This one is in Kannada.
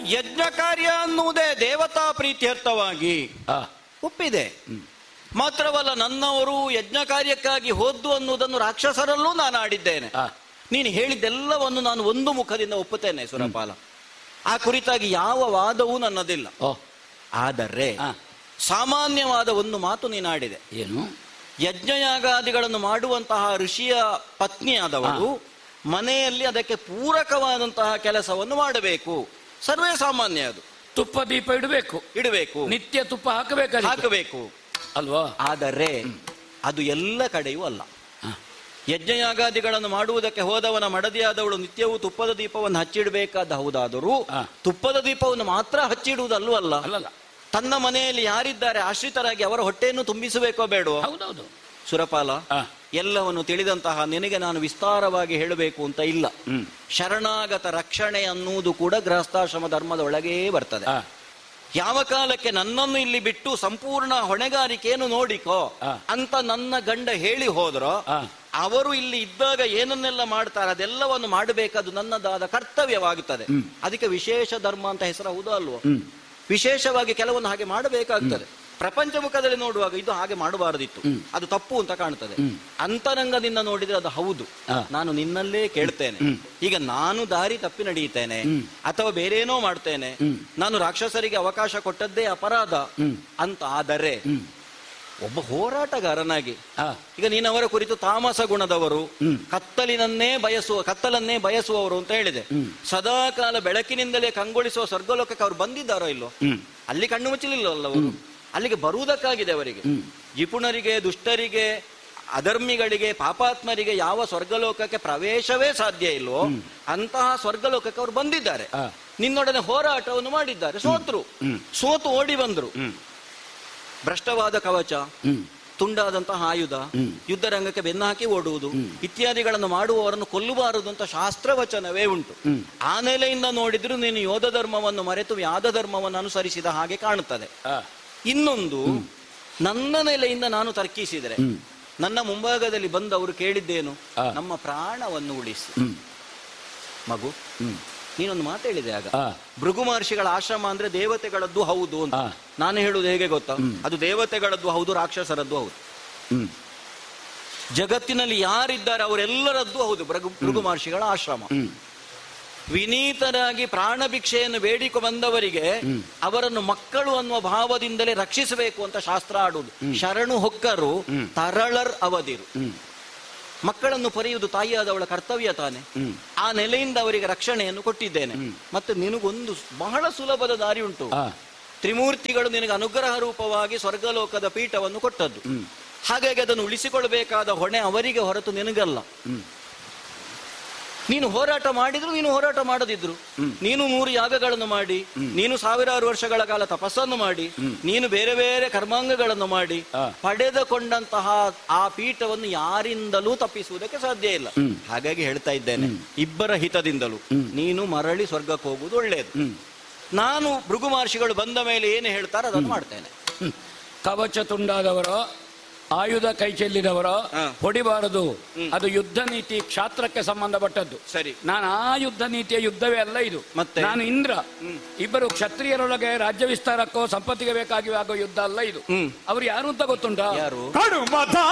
ಯಜ್ಞ ಕಾರ್ಯ ಅನ್ನುವುದೇ ದೇವತಾ ಪ್ರೀತ್ಯರ್ಥವಾಗಿ ಆ, ಒಪ್ಪಿದೆ ಮಾತ್ರವಲ್ಲ ನನ್ನವರು ಯಜ್ಞ ಕಾರ್ಯಕ್ಕಾಗಿ ಹೋದ್ದು ಅನ್ನುವುದನ್ನು ರಾಕ್ಷಸರಲ್ಲೂ ನಾನು ಆಡಿದ್ದೇನೆ ಆ, ನೀನು ಹೇಳಿದ್ದೆಲ್ಲವನ್ನು ನಾನು ಒಂದು ಮುಖದಿಂದ ಒಪ್ಪುತ್ತೇನೆ ಸುರಪಾಲ ಆ ಕುರಿತಾಗಿ ಯಾವ ವಾದವೂ ನನ್ನದಿಲ್ಲ ಓ ಆದರೆ ಆ, ಸಾಮಾನ್ಯವಾದ ಒಂದು ಮಾತು ನೀನಾಡಿದೆ ಏನು ಯಜ್ಞಯಾಗಾದಿಗಳನ್ನು ಮಾಡುವಂತಹ ಋಷಿಯ ಪತ್ನಿಯಾದವಳು ಮನೆಯಲ್ಲಿ ಅದಕ್ಕೆ ಪೂರಕವಾದಂತಹ ಕೆಲಸವನ್ನು ಮಾಡಬೇಕು ಸರ್ವೇ ಸಾಮಾನ್ಯ ಅದು ತುಪ್ಪ ದೀಪ ಇಡಬೇಕು ಇಡಬೇಕು ನಿತ್ಯ ತುಪ್ಪ ಹಾಕಬೇಕು ಅದಕ್ಕೆ. ಹಾಕಬೇಕು ಅಲ್ವಾ ಆದರೆ ಅದು ಎಲ್ಲ ಕಡೆಯೂ ಅಲ್ಲ ಹ. ಯಜ್ಞಯಾಗಾದಿಗಳನ್ನು ಮಾಡುವುದಕ್ಕೆ ಹೋದವನ ಮಡದಿಯಾದವಳು ನಿತ್ಯವೂ ತುಪ್ಪದ ದೀಪವನ್ನು ಹಚ್ಚಿಡಬೇಕಾದ ಹೌದಾದರೂ ಹ. ತುಪ್ಪದ ದೀಪವನ್ನು ಮಾತ್ರ ಹಚ್ಚಿಡುವುದಲ್ಲೂ ಅಲ್ಲ ಅಲ್ಲಲ್ಲ ತನ್ನ ಮನೆಯಲ್ಲಿ ಯಾರಿದ್ದಾರೆ ಆಶ್ರಿತರಾಗಿ ಅವರ ಹೊಟ್ಟೆಯನ್ನು ತುಂಬಿಸಬೇಕೋ ಬೇಡವೋ ಹೌದೌದು ಸುರಪಾಲ ಆ, ಎಲ್ಲವನ್ನು ತಿಳಿದಂತಹ ನಿನಗೆ ನಾನು ವಿಸ್ತಾರವಾಗಿ ಹೇಳಬೇಕು ಅಂತ ಇಲ್ಲ ಹ್ಮ್ ಶರಣಾಗತ ರಕ್ಷಣೆ ಅನ್ನುವುದು ಕೂಡ ಗೃಹಸ್ಥಾಶ್ರಮ ಧರ್ಮದ ಒಳಗೇ ಬರ್ತದೆ ಆ, ಯಾವ ಕಾಲಕ್ಕೆ ನನ್ನನ್ನು ಇಲ್ಲಿ ಬಿಟ್ಟು ಸಂಪೂರ್ಣ ಹೊಣೆಗಾರಿಕೆಯನ್ನು ನೋಡಿಕೋ ಆ. ಅಂತ ನನ್ನ ಗಂಡ ಹೇಳಿ ಹೋದ್ರೋ ಆ, ಅವರು ಇಲ್ಲಿ ಇದ್ದಾಗ ಏನನ್ನೆಲ್ಲ ಮಾಡ್ತಾರೆ ಅದೆಲ್ಲವನ್ನು ಮಾಡಬೇಕಾದ್ದು ನನ್ನದಾದ ಕರ್ತವ್ಯವಾಗುತ್ತದೆ ಹ್ಮ್. ಅದಕ್ಕೆ ವಿಶೇಷ ಧರ್ಮ ಅಂತ ಹೆಸರು ಹೌದೋ ಅಲ್ವೋ ಹ್ಮ್ ವಿಶೇಷವಾಗಿ ಕೆಲವೊಂದು ಹಾಗೆ ಮಾಡಬೇಕಾಗ್ತದೆ ಪ್ರಪಂಚ ಮುಖದಲ್ಲಿ ನೋಡುವಾಗ ಇದು ಹಾಗೆ ಮಾಡಬಾರದಿತ್ತು ಹ್ಮ್. ಅದು ತಪ್ಪು ಅಂತ ಕಾಣ್ತದೆ ಹ್ಮ್. ಅಂತರಂಗದಿಂದ ನೋಡಿದ್ರೆ ಅದು ಹೌದು ಆ. ನಾನು ನಿನ್ನಲ್ಲೇ ಕೇಳ್ತೇನೆ ಹ್ಮ್. ಈಗ ನಾನು ದಾರಿ ತಪ್ಪಿ ನಡೆಯುತ್ತೇನೆ ಹ್ಮ್. ಅಥವಾ ಬೇರೇನೋ ಮಾಡ್ತೇನೆ ಹ್ಮ್. ನಾನು ರಾಕ್ಷಸರಿಗೆ ಅವಕಾಶ ಕೊಟ್ಟದ್ದೇ ಅಪರಾಧ ಹ್ಮ್. ಅಂತ ಆದರೆ ಹ್ಮ್ ಒಬ್ಬ ಹೋರಾಟಗಾರನಾಗಿ ಆ, ಈಗ ನೀನು ಅವರ ಕುರಿತು ತಾಮಸ ಗುಣದವರು ಹ್ಮ್. ಕತ್ತಲಿನನ್ನೇ ಬಯಸುವ ಕತ್ತಲನ್ನೇ ಬಯಸುವವರು ಅಂತ ಹೇಳಿದೆ ಹ್ಮ್. ಸದಾ ಕಾಲ ಬೆಳಕಿನಿಂದಲೇ ಕಂಗೊಳಿಸುವ ಸ್ವರ್ಗಲೋಕಕ್ಕೆ ಅವರು ಬಂದಿದ್ದಾರೋ ಇಲ್ಲೋ ಹ್ಮ್ ಅಲ್ಲಿ ಕಣ್ಣು ಮುಚ್ಚಲಿಲ್ಲವಲ್ಲ ಅವರು ಅಲ್ಲಿಗೆ ಬರುವುದಕ್ಕಾಗಿದೆ ಅವರಿಗೆ ಹ್ಮ್. ಜಿಪುಣರಿಗೆ ದುಷ್ಟರಿಗೆ ಅಧರ್ಮಿಗಳಿಗೆ ಪಾಪಾತ್ಮರಿಗೆ ಯಾವ ಸ್ವರ್ಗಲೋಕಕ್ಕೆ ಪ್ರವೇಶವೇ ಸಾಧ್ಯ ಇಲ್ವೋ ಅಂತಹ ಸ್ವರ್ಗಲೋಕಕ್ಕೆ ಅವರು ಬಂದಿದ್ದಾರೆ ಆ. ನಿನ್ನೊಡನೆ ಹೋರಾಟವನ್ನು ಮಾಡಿದ್ದಾರೆ ಸೋತ್ರು ಹ್ಮ್. ಸೋತು ಓಡಿ ಬಂದ್ರು ಹ್ಮ್ ಭ್ರಷ್ಟವಾದ ಕವಚ ಹ್ಮ್ ತುಂಡಾದಂತಹ ಆಯುಧ ಹ್ಮ್. ಯುದ್ಧ ರಂಗಕ್ಕೆ ಬೆನ್ನು ಹಾಕಿ ಓಡುವುದು ಹ್ಮ್. ಇತ್ಯಾದಿಗಳನ್ನು ಮಾಡುವವರನ್ನು ಕೊಲ್ಲಬಾರದು ಅಂತ ಶಾಸ್ತ್ರವಚನವೇ ಉಂಟು ಹ್ಮ್. ಆ ನೆಲೆಯಿಂದ ನೋಡಿದ್ರು ನೀನು ಯೋಧ ಧರ್ಮವನ್ನು ಮರೆತು ವ್ಯಾಧ ಧರ್ಮವನ್ನು ಅನುಸರಿಸಿದ ಹಾಗೆ ಕಾಣುತ್ತದೆ ಆ, ಇನ್ನೊಂದು ನನ್ನ ನೆಲೆಯಿಂದ ನಾನು ತರ್ಕಿಸಿದರೆ ಹ್ಮ್. ನನ್ನ ಮುಂಭಾಗದಲ್ಲಿ ಬಂದು ಅವರು ಕೇಳಿದ್ದೇನು ಆ. ನಮ್ಮ ಪ್ರಾಣವನ್ನು ಉಳಿಸಿ ಹ್ಮ್ ಮಗು ಹ್ಮ್ ನೀನೊಂದು ಮಾತೇಳಿದೆ ಆಗ ಆ, ಭೃಗು ಮಹರ್ಷಿಗಳ ಆಶ್ರಮ ಅಂದ್ರೆ ದೇವತೆಗಳದ್ದು ಹೌದು ಅಂತ ಆ. ನಾನು ಹೇಳುವುದು ಹೇಗೆ ಗೊತ್ತಾ ಹ್ಮ್. ಅದು ದೇವತೆಗಳದ್ದು ಹೌದು ರಾಕ್ಷಸರದ್ದು ಹೌದು ಹ್ಮ್ ಜಗತ್ತಿನಲ್ಲಿ ಯಾರಿದ್ದಾರೆ ಅವರೆಲ್ಲರದ್ದು ಹೌದು ಭೃಗು ಭೃಗು ಮಹರ್ಷಿಗಳ ಆಶ್ರಮ ಹ್ಮ್ ವಿನೀತರಾಗಿ ಪ್ರಾಣ ಭಿಕ್ಷೆಯನ್ನು ಬೇಡಿಕೊ ಬಂದವರಿಗೆ ಹ್ಮ್. ಅವರನ್ನು ಮಕ್ಕಳು ಅನ್ನುವ ಭಾವದಿಂದಲೇ ರಕ್ಷಿಸಬೇಕು ಅಂತ ಶಾಸ್ತ್ರ ಆಡುವುದು ಶರಣು ಹೊಕ್ಕರು ಹ್ಮ್. ತರಳರ್ ಅವಧಿರು ಹ್ಮ್ ಮಕ್ಕಳನ್ನು ಪೊರೆಯುವುದು ತಾಯಿಯಾದವಳ ಕರ್ತವ್ಯ ತಾನೆ ಹ್ಮ್ ಆ ನೆಲೆಯಿಂದ ಅವರಿಗೆ ರಕ್ಷಣೆಯನ್ನು ಕೊಟ್ಟಿದ್ದೇನೆ ಹ್ಮ್. ಮತ್ತೆ ನಿನಗೊಂದು ಬಹಳ ಸುಲಭದ ದಾರಿ ಉಂಟು ಆ, ತ್ರಿಮೂರ್ತಿಗಳು ನಿನಗೆ ಅನುಗ್ರಹ ರೂಪವಾಗಿ ಸ್ವರ್ಗಲೋಕದ ಪೀಠವನ್ನು ಕೊಟ್ಟದ್ದು ಹ್ಮ್ ಹಾಗಾಗಿ ಅದನ್ನು ಉಳಿಸಿಕೊಳ್ಬೇಕಾದ ಹೊಣೆ ಅವರಿಗೆ ಹೊರತು ನಿನಗಲ್ಲ ಹ್ಮ್ ನೀನು ಹೋರಾಟ ಮಾಡಿದ್ರು ನೀನು ಹೋರಾಟ ಮಾಡದಿದ್ರು ಹ್ಮ್. ನೀನು ನೂರು ಯಾಗಗಳನ್ನು ಮಾಡಿ ನೀನು ಸಾವಿರಾರು ವರ್ಷಗಳ ಕಾಲ ತಪಸ್ಸನ್ನು ಮಾಡಿ ಹ್ಮ್. ನೀನು ಬೇರೆ ಬೇರೆ ಕರ್ಮಾಂಗಗಳನ್ನು ಮಾಡಿ ಆ. ಪಡೆದುಕೊಂಡಂತಹ ಆ ಪೀಠವನ್ನು ಯಾರಿಂದಲೂ ತಪ್ಪಿಸುವುದಕ್ಕೆ ಸಾಧ್ಯ ಇಲ್ಲ ಹ್ಮ್. ಹಾಗಾಗಿ ಹೇಳ್ತಾ ಇದ್ದೇನೆ ಇಬ್ಬರ ಹಿತದಿಂದಲೂ ಹ್ಮ್. ನೀನು ಮರಳಿ ಸ್ವರ್ಗಕ್ಕೆ ಹೋಗುವುದು ಒಳ್ಳೆಯದು ಹ್ಮ್ ನಾನು ಭೃಗು ಮಹರ್ಷಿಗಳು ಬಂದ ಮೇಲೆ ಏನು ಹೇಳ್ತಾರೆ ಅದನ್ನು ಮಾಡ್ತೇನೆ ಹ್ಮ್. ಕವಚ ತುಂಡಾದವರು ಆಯುಧ ಕೈ ಚೆಲ್ಲಿದವರು ಹಾ. ಹೊಡಿಬಾರದು ಹ್ಮ್. ಅದು ಯುದ್ಧ ನೀತಿ ಕ್ಷಾತ್ರಕ್ಕೆ ಸಂಬಂಧಪಟ್ಟದ್ದು ಸರಿ ನಾನು ಆ ಯುದ್ಧ ನೀತಿಯ ಯುದ್ಧವೇ ಅಲ್ಲ ಇದು ಮತ್ತೆ? ನಾನು ಇಂದ್ರ ಹ್ಮ್. ಇಬ್ಬರು ಕ್ಷತ್ರಿಯರೊಳಗೆ ರಾಜ್ಯ ವಿಸ್ತಾರಕ್ಕೋ ಸಂಪತ್ತಿಗೆ ಬೇಕಾಗಿ ಆಗೋ ಯುದ್ಧ ಅಲ್ಲ ಇದು ಹ್ಮ್. ಅವ್ರು ಯಾರು ಅಂತ ಗೊತ್ತುಂಟಾ ಯಾರು ಕಡು ಮತ